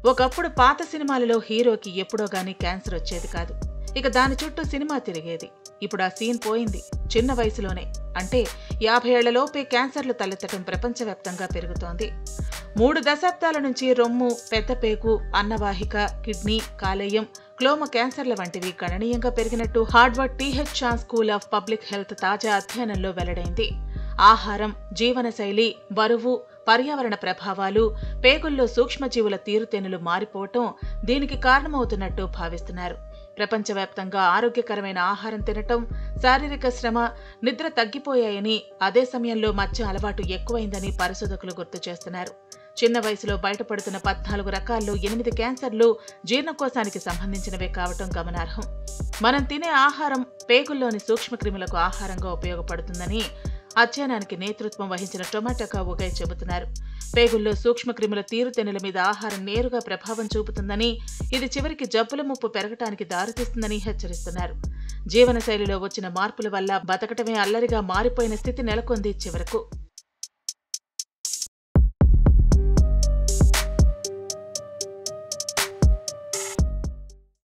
ఒకప్పుడు పాత సినిమాలలో హీరోకి ఎప్పుడో గానీ క్యాన్సర్ వచ్చేది కాదు ఇక దాని చుట్టూ సినిమా తిరిగేది ఇప్పుడు ఆ సీన్ పోయింది చిన్న వయసులోనే అంటే యాభై ఏళ్లలోపే క్యాన్సర్లు తలెత్తడం ప్రపంచవ్యాప్తంగా పెరుగుతోంది మూడు దశాబ్దాల నుంచి రొమ్ము పెద్దపేగు అన్నవాహిక కిడ్నీ కాలేయం క్లోమ క్యాన్సర్ల వంటివి గణనీయంగా పెరిగినట్టు Harvard T H Chan school of public health తాజా అధ్యయనంలో వెల్లడైంది ఆహారం జీవనశైలి బరువు పర్యావరణ ప్రభావాలు పేగుల్లో సూక్ష్మజీవుల తీరుతెన్నులు మారిపోవటం దీనికి కారణమవుతున్నట్టు భావిస్తున్నారు ప్రపంచవ్యాప్తంగా ఆరోగ్యకరమైన ఆహారం తినటం శారీరక శ్రమ నిద్ర తగ్గిపోయాయని అదే సమయంలో మధ్య అలవాటు ఎక్కువైందని పరిశోధకులు గుర్తు చేస్తున్నారు చిన్న వయసులో బయటపడుతున్న పద్నాలుగు రకాల్లో ఎనిమిది క్యాన్సర్లు జీర్ణకోశానికి సంబంధించినవే కావటం గమనార్హం మనం తినే ఆహారం పేగుల్లోని సూక్ష్మక్రిములకు ఆహారంగా ఉపయోగపడుతుందని అధ్యయనానికి నేతృత్వం వహించిన టొమాటోకా ఉగై చెబుతున్నారు పేగుల్లో సూక్ష్మక్రిముల తీరుతెన్నుల మీద ఆహారం నేరుగా ప్రభావం చూపుతుందని ఇది చివరికి జబ్బుల ముప్పు పెరగటానికి దారితీస్తుందని హెచ్చరిస్తున్నారు జీవనశైలిలో వచ్చిన మార్పుల వల్ల బతకటమే అల్లరిగా మారిపోయిన స్థితి నెలకొంది చివరకు